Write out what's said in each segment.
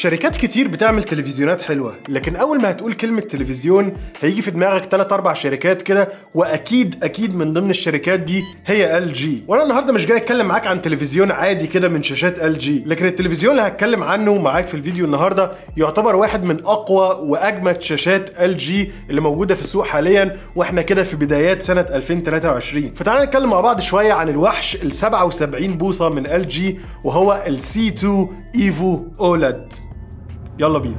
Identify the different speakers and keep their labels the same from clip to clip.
Speaker 1: شركات كتير بتعمل تلفزيونات حلوه لكن اول ما هتقول كلمه تلفزيون هيجي في دماغك 3 4 شركات كده واكيد اكيد من ضمن الشركات دي هي ال جي وانا النهارده مش جاي اتكلم معاك عن تلفزيون عادي كده من شاشات ال جي لكن التلفزيون اللي هتكلم عنه معاك في الفيديو النهارده يعتبر واحد من اقوى واجمد شاشات ال جي اللي موجوده في السوق حاليا واحنا كده في بدايات سنه 2023 فتعالى نتكلم مع بعض شويه عن الوحش ال 77 بوصه من ال جي وهو السي 2 ايفو اولد يلا بينا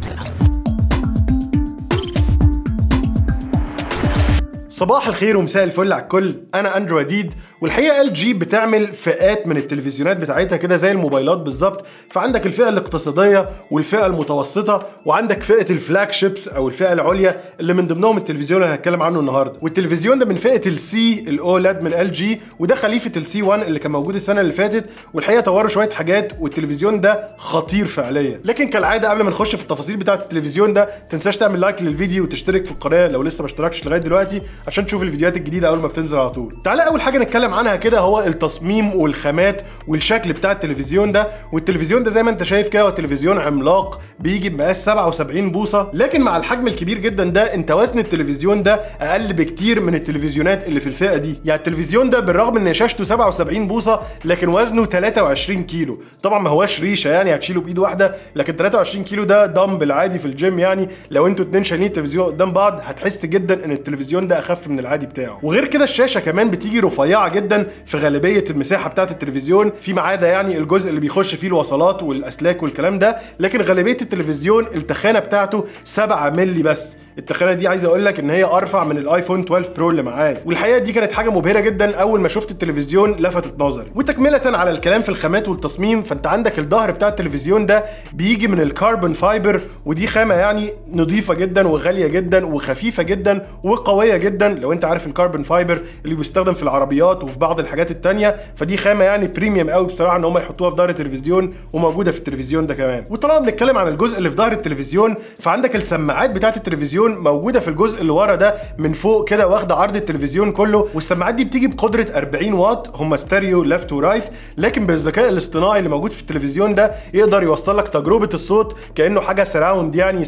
Speaker 1: صباح الخير ومساء الفل على الكل انا اندرو وديد والحقيقه ال جي بتعمل فئات من التلفزيونات بتاعتها كده زي الموبايلات بالظبط فعندك الفئه الاقتصاديه والفئه المتوسطه وعندك فئه الفلاج شيبس او الفئه العليا اللي من ضمنهم التلفزيون اللي هتكلم عنه النهارده والتلفزيون ده من فئه السي الاولاد من ال جي وده خليفه السي 1 اللي كان موجود السنه اللي فاتت والحقيقه طوروا شويه حاجات والتلفزيون ده خطير فعليا لكن كالعاده قبل ما نخش في التفاصيل بتاعه التلفزيون ده تنساش تعمل لايك للفيديو وتشترك في القناه لو لسه ما اشتركتش لغايه دلوقتي عشان تشوف الفيديوهات الجديده اول ما بتنزل على طول تعالى اول حاجه نتكلم عنها كده هو التصميم والخامات والشكل بتاع التلفزيون ده والتلفزيون ده زي ما انت شايف كده هو تلفزيون عملاق بيجي بمقاس 77 بوصه لكن مع الحجم الكبير جدا ده انت وزن التلفزيون ده اقل بكتير من التلفزيونات اللي في الفئه دي يعني التلفزيون ده بالرغم ان شاشته 77 بوصه لكن وزنه 23 كيلو طبعا ما هواش ريشه يعني هتشيله بايد واحده لكن 23 كيلو ده دمبل عادي في الجيم يعني لو انتوا اتنين شايلين التلفزيون قدام بعض هتحس جدا ان التلفزيون ده اخف من العادي بتاعه وغير كده الشاشه كمان بتيجي رفيعه جدا في غالبيه المساحه بتاعه التلفزيون فيما عدا يعني الجزء اللي بيخش فيه الوصلات والاسلاك والكلام ده لكن غالبيه التلفزيون التخانه بتاعته 7 مللي بس التخانه دي عايز اقول لك ان هي ارفع من الايفون 12 برو اللي معايا والحقيقه دي كانت حاجه مبهره جدا اول ما شفت التلفزيون لفتت نظري وتكمله على الكلام في الخامات والتصميم فانت عندك الظهر بتاع التلفزيون ده بيجي من الكربون فايبر ودي خامه يعني نظيفه جدا وغاليه جدا وخفيفه جدا وقويه جدا لو انت عارف الكربون فايبر اللي بيستخدم في العربيات وفي بعض الحاجات التانية فدي خامه يعني بريميوم قوي بصراحه ان هم يحطوها في ظهر التلفزيون وموجوده في التلفزيون ده كمان وطالما بنتكلم عن الجزء اللي في ظهر التلفزيون فعندك السماعات بتاعه التلفزيون موجوده في الجزء اللي ورا ده من فوق كده واخده عرض التلفزيون كله والسماعات دي بتيجي بقدره 40 واط هم ستيريو ليفت ورايت لكن بالذكاء الاصطناعي اللي موجود في التلفزيون ده يقدر يوصل لك تجربه الصوت كانه حاجه سراوند يعني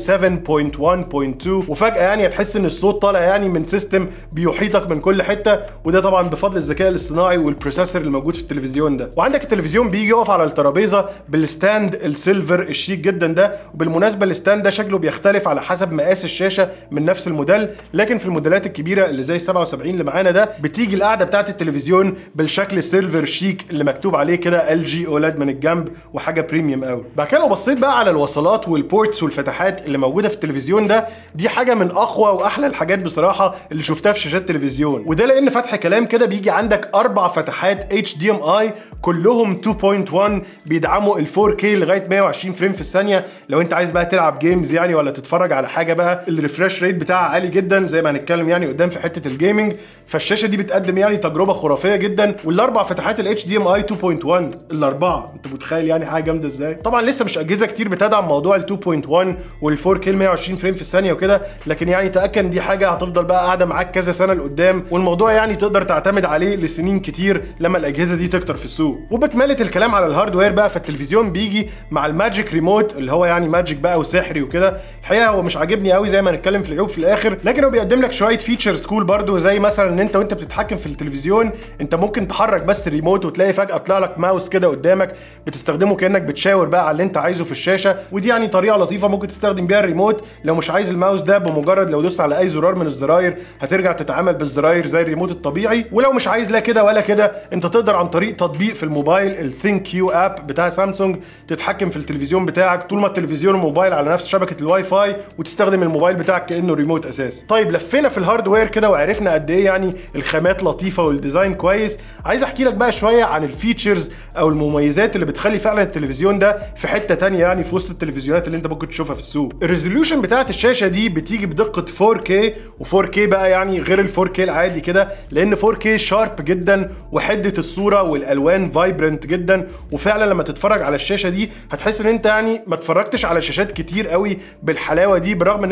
Speaker 1: 7.1.2 وفجاه يعني هتحس ان الصوت طالع يعني من سيستم بيحيطك من كل حته وده طبعا بفضل الذكاء الاصطناعي والبروسيسور اللي موجود في التلفزيون ده وعندك التلفزيون بيجي يقف على الترابيزه بالستاند السيلفر الشيك جدا ده وبالمناسبه الستاند ده شكله بيختلف على حسب مقاس الشاشه من نفس الموديل لكن في الموديلات الكبيره اللي زي 77 اللي معانا ده بتيجي القاعده بتاعت التلفزيون بالشكل السيلفر شيك اللي مكتوب عليه كده ال جي اولاد من الجنب وحاجه بريميوم قوي بعد كده لو بصيت بقى على الوصلات والبورتس والفتحات اللي موجوده في التلفزيون ده دي حاجه من اقوى واحلى الحاجات بصراحه اللي شفتها في شاشات تلفزيون وده لان فتح كلام كده بيجي عندك اربع فتحات اتش دي ام اي كلهم 2.1 بيدعموا ال 4K لغايه 120 فريم في الثانيه لو انت عايز بقى تلعب جيمز يعني ولا تتفرج على حاجه بقى الريفرش ريت بتاعها عالي جدا زي ما هنتكلم يعني قدام في حته الجيمنج فالشاشه دي بتقدم يعني تجربه خرافيه جدا والاربع فتحات الاتش دي ام اي 2.1 الاربعه انت متخيل يعني حاجه جامده ازاي طبعا لسه مش اجهزه كتير بتدعم موضوع ال 2.1 وال 4K 120 فريم في الثانيه وكده لكن يعني تاكد ان دي حاجه هتفضل بقى قاعده معاك كذا سنه لقدام والموضوع يعني تقدر تعتمد عليه لسنين كتير لما الاجهزه دي تكتر في السوق وبكمله الكلام على الهاردوير بقى فالتلفزيون بيجي مع الماجيك ريموت اللي هو يعني ماجيك بقى وسحري وكده الحقيقه هو مش عاجبني قوي زي ما هنتكلم في العيوب في الاخر لكن هو بيقدم لك شويه فيتشرز كول برضو زي مثلا ان انت وانت بتتحكم في التلفزيون انت ممكن تحرك بس الريموت وتلاقي فجاه طلع لك ماوس كده قدامك بتستخدمه كانك بتشاور بقى على اللي انت عايزه في الشاشه ودي يعني طريقه لطيفه ممكن تستخدم بيها الريموت لو مش عايز الماوس ده بمجرد لو دوست على اي زرار من الزراير هترجع تتعامل بالزراير زي الريموت الطبيعي ولو مش عايز لا كده ولا كده انت تقدر عن طريق تطبيق في الموبايل الثينك يو اب بتاع سامسونج تتحكم في التلفزيون بتاعك طول ما التلفزيون والموبايل على نفس شبكه الواي فاي وتستخدم الموبايل بتاعك كانه ريموت اساسا طيب لفينا في الهاردوير كده وعرفنا قد ايه يعني الخامات لطيفه والديزاين كويس عايز احكي لك بقى شويه عن الفيتشرز او المميزات اللي بتخلي فعلا التلفزيون ده في حته تانية يعني في وسط التلفزيونات اللي انت ممكن تشوفها في السوق الريزوليوشن بتاعت الشاشه دي بتيجي بدقه 4K و4K بقى يعني غير ال 4K العادي كده لان 4K شارب جدا وحده الصوره والالوان فايبرنت جدا وفعلا لما تتفرج على الشاشه دي هتحس ان انت يعني ما اتفرجتش على شاشات كتير قوي بالحلاوه دي بالرغم ان هي 4K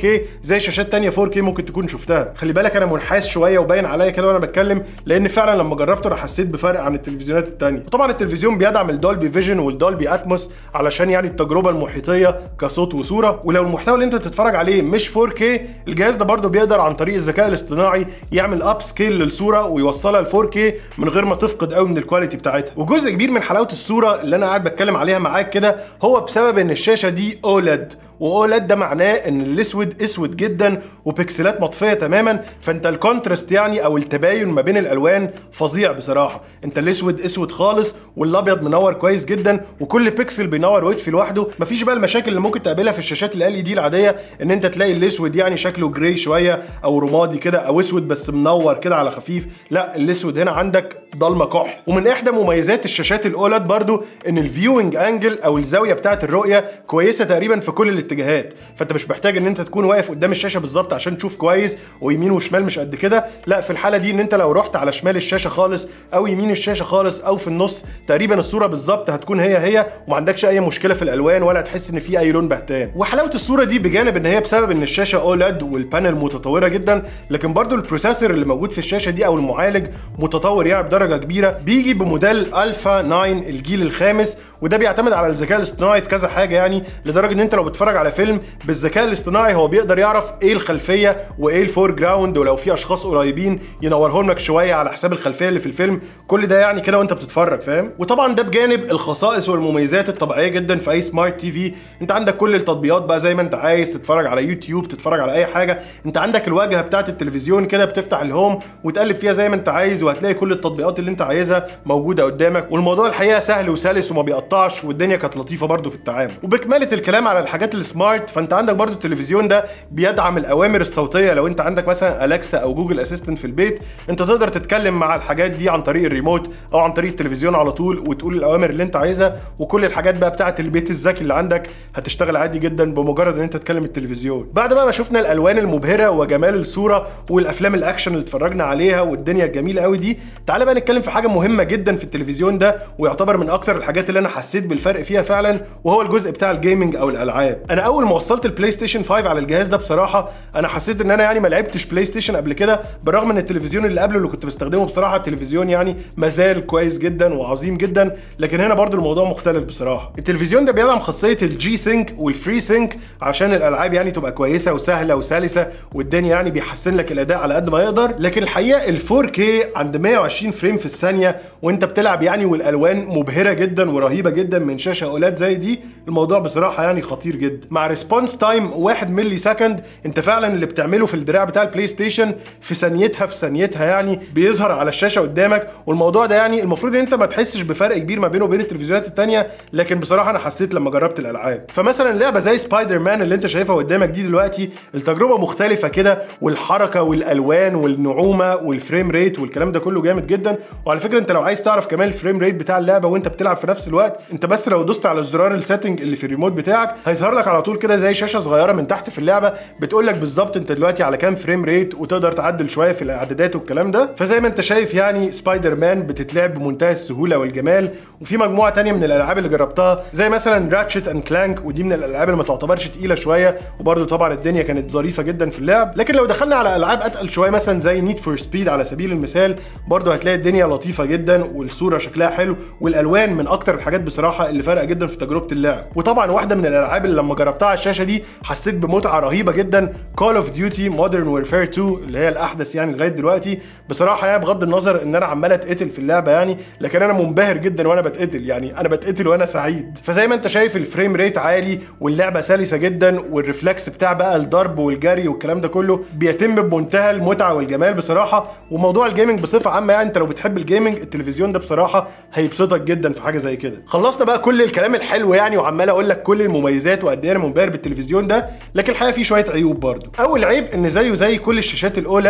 Speaker 1: زي شاشات تانية 4K ممكن تكون شفتها خلي بالك انا منحاس شويه وباين عليا كده وانا بتكلم لان فعلا لما جربته انا حسيت بفرق عن التلفزيونات التانية وطبعا التلفزيون بيدعم الدولبي فيجن والدولبي اتموس علشان يعني التجربه المحيطيه كصوت وصوره ولو المحتوى اللي انت بتتفرج عليه مش 4K الجهاز ده برضه بيقدر عن طريق الذكاء الاصطناعي يعمل اب سكيل للصوره ويوصلها ل 4K من غير ما تفقد قوي من الكواليتي بتاعتها وجزء كبير من حلاوه الصوره اللي انا قاعد بتكلم عليها معاك كده هو بسبب ان الشاشه دي اولد واولاد ده معناه ان الاسود اسود جدا وبكسلات مطفيه تماما فانت الكونتراست يعني او التباين ما بين الالوان فظيع بصراحه انت الاسود اسود خالص والابيض منور كويس جدا وكل بيكسل بينور ويطفي لوحده مفيش بقى المشاكل اللي ممكن تقابلها في الشاشات ال ال دي العاديه ان انت تلاقي الاسود يعني شكله جراي شويه او رمادي كده او اسود بس منور كده على خفيف لا الاسود هنا عندك ضلمه كحل ومن احدى مميزات الشاشات الاولاد برضو ان الفيوينج انجل او الزاويه بتاعه الرؤيه كويسه تقريبا في كل الاتجاهات فانت مش محتاج ان انت تكون واقف قدام الشاشه بالظبط عشان تشوف كويس ويمين وشمال مش قد كده لا في الحاله دي ان انت لو رحت على شمال الشاشه خالص او يمين الشاشه خالص او في النص تقريبا الصوره بالظبط هتكون هي هي وما عندكش اي مشكله في الالوان ولا تحس ان في اي لون بهتان وحلاوه الصوره دي بجانب ان هي بسبب ان الشاشه اولاد والبانل متطوره جدا لكن برضو البروسيسور اللي موجود في الشاشه دي او المعالج متطور يعني بدرجه كبيره بيجي بموديل الفا 9 الجيل الخامس وده بيعتمد على الذكاء الاصطناعي في كذا حاجه يعني لدرجه ان انت لو بتتفرج على فيلم بالذكاء الاصطناعي هو بيقدر يعرف ايه الخلفيه وايه الفور جراوند ولو في اشخاص قريبين ينورهم لك شويه على حساب الخلفيه اللي في الفيلم كل ده يعني كده وانت بتتفرج فاهم وطبعا ده بجانب الخصائص والمميزات الطبيعيه جدا في اي سمارت تي في انت عندك كل التطبيقات بقى زي ما انت عايز تتفرج على يوتيوب تتفرج على اي حاجه انت عندك الواجهه بتاعه التلفزيون كده بتفتح الهوم وتقلب فيها زي ما انت عايز وهتلاقي كل التطبيقات اللي انت عايزها موجوده قدامك والموضوع الحقيقه سهل وسلس وما بيقطعش والدنيا كانت لطيفه برده في التعامل وبكمله الكلام على الحاجات السمارت فانت عندك برده التلفزيون ده بيدعم الاوامر الصوتيه لو انت عندك مثلا الكسا او جوجل اسيستنت في البيت انت تقدر تتكلم مع الحاجات دي عن طريق الريموت او عن طريق التلفزيون على طول وتقول الاوامر اللي انت عايزها وكل الحاجات بقى بتاعه البيت الذكي اللي عندك هتشتغل عادي جدا بمجرد ان انت تتكلم التلفزيون بعد بقى ما شفنا الالوان المبهره وجمال الصوره والافلام الاكشن اللي اتفرجنا عليها والدنيا الجميله قوي دي تعالى بقى نتكلم في حاجه مهمه جدا في التلفزيون ده ويعتبر من اكتر الحاجات اللي انا حسيت بالفرق فيها فعلا وهو الجزء بتاع الجيمنج او الالعاب انا اول ما وصلت البلاي ستيشن 5 على الجهاز ده بصراحه انا حسيت ان انا يعني ما لعبتش بلاي ستيشن قبل كده بالرغم ان التلفزيون اللي قبله اللي كنت بستخدمه بصراحه التلفزيون يعني مازال كويس جدا وعظيم جدا لكن هنا برضو الموضوع مختلف بصراحه التلفزيون ده بيدعم خاصيه الجي سينك والفري سينك عشان الالعاب يعني تبقى كويسه وسهله وسلسه والدنيا يعني بيحسن لك الاداء على قد ما يقدر لكن الحقيقه ال 4K عند 120 فريم في الثانيه وانت بتلعب يعني والالوان مبهره جدا ورهيبه جدا من شاشه اولاد زي دي الموضوع بصراحه يعني خطير جدا مع ريسبونس تايم 1 ملي سكند انت فعلا اللي بتعمله في الدراع بتاع البلاي ستيشن في ثانيتها في ثانيتها يعني بيظهر على الشاشه قدامك والموضوع ده يعني المفروض ان انت ما تحسش بفرق كبير ما بينه وبين التلفزيونات الثانيه لكن بصراحه انا حسيت لما جربت الالعاب فمثلا لعبه زي سبايدر مان اللي انت شايفها قدامك دي دلوقتي التجربه مختلفه كده والحركه والالوان والنعومه والفريم ريت والكلام ده كله جامد جدا وعلى فكره انت لو عايز تعرف كمان الفريم ريت بتاع اللعبه وانت بتلعب في نفس الوقت انت بس لو دوست على زرار السيتنج اللي في الريموت بتاعك هيظهر لك على طول كده زي شاشه صغيره من تحت في اللعبه بتقول لك بالظبط انت دلوقتي على كام فريم ريت وتقدر تعدل شويه في الاعدادات والكلام ده فزي ما انت شايف يعني سبايدر مان بتتلعب بمنتهى السهوله والجمال وفي مجموعه تانية من الالعاب اللي جربتها زي مثلا راتشت اند كلانك ودي من الالعاب اللي ما تعتبرش تقيله شويه وبرده طبعا الدنيا كانت ظريفه جدا في اللعب لكن لو دخلنا على العاب اتقل شويه مثلا زي نيد فور سبيد على سبيل المثال برده هتلاقي الدنيا لطيفه جدا والصوره شكلها حلو والالوان من اكتر الحاجات بصراحه اللي فارقه جدا في تجربه اللعب وطبعا واحده من الالعاب اللي لما جربتها على الشاشه دي حسيت بمتعه رهيبه جدا كول اوف ديوتي مودرن ويرفير 2 اللي هي الاحدث يعني لغايه دلوقتي بصراحه يعني بغض النظر ان انا عمال اتقتل في اللعبه يعني لكن انا منبهر جدا وانا بتقتل يعني انا بتقتل وانا سعيد فزي ما انت شايف الفريم ريت عالي واللعبه سلسه جدا والريفلكس بتاع بقى الضرب والجري والكلام ده كله بيتم بمنتهى المتعه والجمال بصراحه وموضوع الجيمنج بصفه عامه يعني انت لو بتحب الجيمنج التلفزيون ده بصراحه هيبسطك جدا في حاجه زي كده خلصنا بقى كل الكلام الحلو يعني وعمال اقول لك كل المميزات وقد ايه انا منبهر بالتلفزيون ده لكن الحقيقه في شويه عيوب برضه اول عيب ان زيه زي كل الشاشات الاولاد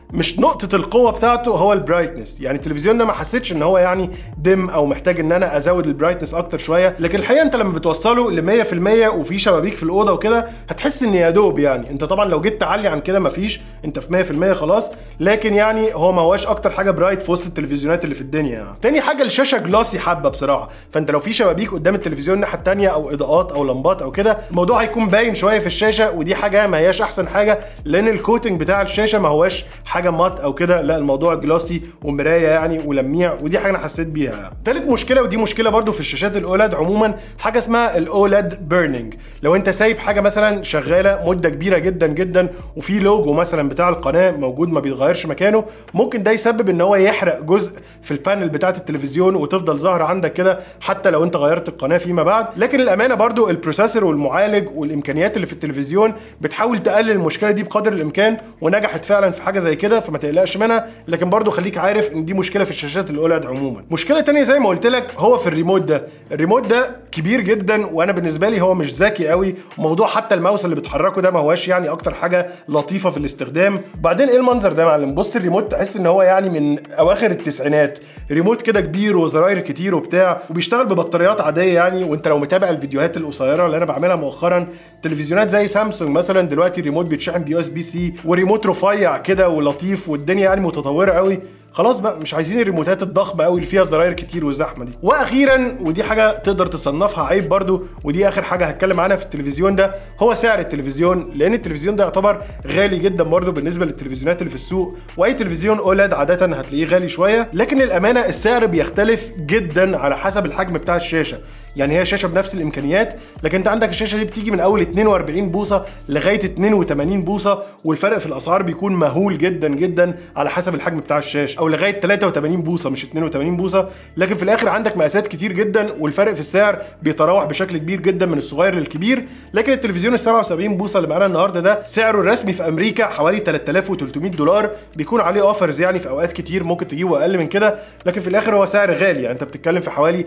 Speaker 1: مش نقطه القوه بتاعته هو البرايتنس يعني التلفزيون ده ما حسيتش ان هو يعني دم او محتاج ان انا ازود البرايتنس اكتر شويه لكن الحقيقه انت لما بتوصله ل 100% وفي شبابيك في الاوضه وكده هتحس ان يا دوب يعني انت طبعا لو جيت تعلي عن كده مفيش انت في 100% خلاص لكن يعني هو ما هواش اكتر حاجه برايت في وسط التلفزيونات اللي في الدنيا يعني. تاني حاجه الشاشه جلاسي حبه بصراحه فانت لو في شبابيك قدام التلفزيون الناحيه التانيه او اضاءات او لمبات او كده الموضوع هيكون باين شويه في الشاشه ودي حاجه ما هياش احسن حاجه لان الكوتنج بتاع الشاشه ما هواش حاجه مات او كده لا الموضوع جلاسي ومرايه يعني ولميع ودي حاجه انا حسيت بيها يعني. تالت مشكله ودي مشكله برضو في الشاشات الاولاد عموما حاجه اسمها الاولاد بيرنينج لو انت سايب حاجه مثلا شغاله مده كبيره جدا جدا وفي لوجو مثلا بتاع القناه موجود ما بيتغيرش مكانه ممكن ده يسبب ان هو يحرق جزء في البانل بتاعه التلفزيون وتفضل ظاهره عندك كده حتى لو انت غيرت القناه فيما بعد لكن الامانه برضو البروسيسور والمعالج والامكانيات اللي في التلفزيون بتحاول تقلل المشكله دي بقدر الامكان ونجحت فعلا في حاجه زي كده فما تقلقش منها لكن برضو خليك عارف ان دي مشكله في الشاشات الاولاد عموما مشكله تانية زي ما قلت لك هو في الريموت ده الريموت ده كبير جدا وانا بالنسبه لي هو مش ذكي قوي موضوع حتى الماوس اللي بتحركه ده ما هواش يعني اكتر حاجه لطيفه في الاستخدام بعدين ايه المنظر ده يا معلم بص الريموت تحس ان هو يعني من اواخر التسعينات ريموت كده كبير وزراير كتير وبتاع وبيشتغل ببطاريات عاديه يعني وانت لو متابع الفيديوهات القصيره اللي انا بعملها مؤخرا تلفزيونات زي سامسونج مثلا دلوقتي الريموت بيتشحن بيو اس بي سي وريموت رفيع كده ولطيف والدنيا يعني متطوره قوي خلاص بقى مش عايزين الريموتات الضخمه قوي اللي فيها زراير كتير والزحمه دي واخيرا ودي حاجه تقدر تصنفها عيب برضو ودي اخر حاجه هتكلم عنها في التلفزيون ده هو سعر التلفزيون لان التلفزيون ده يعتبر غالي جدا برضو بالنسبه للتلفزيونات اللي في السوق واي تلفزيون اولاد عاده هتلاقيه غالي شويه لكن الامانه السعر بيختلف جدا على حسب الحجم بتاع الشاشه يعني هي شاشه بنفس الامكانيات لكن انت عندك الشاشه دي بتيجي من اول 42 بوصه لغايه 82 بوصه والفرق في الاسعار بيكون مهول جدا جدا على حسب الحجم بتاع الشاشه او لغايه 83 بوصه مش 82 بوصه لكن في الاخر عندك مقاسات كتير جدا والفرق في السعر بيتراوح بشكل كبير جدا من الصغير للكبير لكن التلفزيون ال 77 بوصه اللي معانا النهارده ده سعره الرسمي في امريكا حوالي 3300 دولار بيكون عليه اوفرز يعني في اوقات كتير ممكن تجيبه اقل من كده لكن في الاخر هو سعر غالي يعني انت بتتكلم في حوالي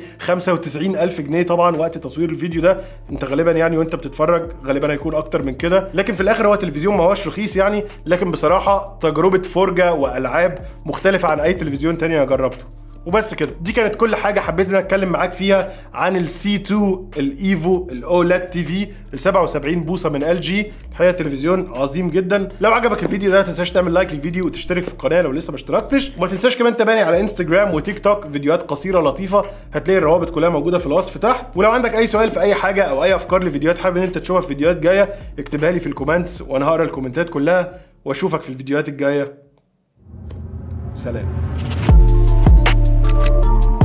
Speaker 1: 95000 جنيه طبعا وقت تصوير الفيديو ده انت غالبا يعني وانت بتتفرج غالبا هيكون اكتر من كده لكن في الاخر هو تلفزيون ما هوش رخيص يعني لكن بصراحه تجربه فرجه والعاب مختلفه عن اي تلفزيون تاني انا جربته وبس كده دي كانت كل حاجه حبيت ان انا اتكلم معاك فيها عن السي 2 الايفو الاولاد تي في ال 77 بوصه من ال جي الحقيقه تلفزيون عظيم جدا لو عجبك الفيديو ده ما تنساش تعمل لايك للفيديو وتشترك في القناه لو لسه ما اشتركتش وما تنساش كمان تابعني على انستجرام وتيك توك فيديوهات قصيره لطيفه هتلاقي الروابط كلها موجوده في الوصف تحت ولو عندك اي سؤال في اي حاجه او اي افكار لفيديوهات حابب ان انت تشوفها في فيديوهات جايه اكتبها لي في الكومنتس وانا هقرا الكومنتات كلها واشوفك في الفيديوهات الجايه سلام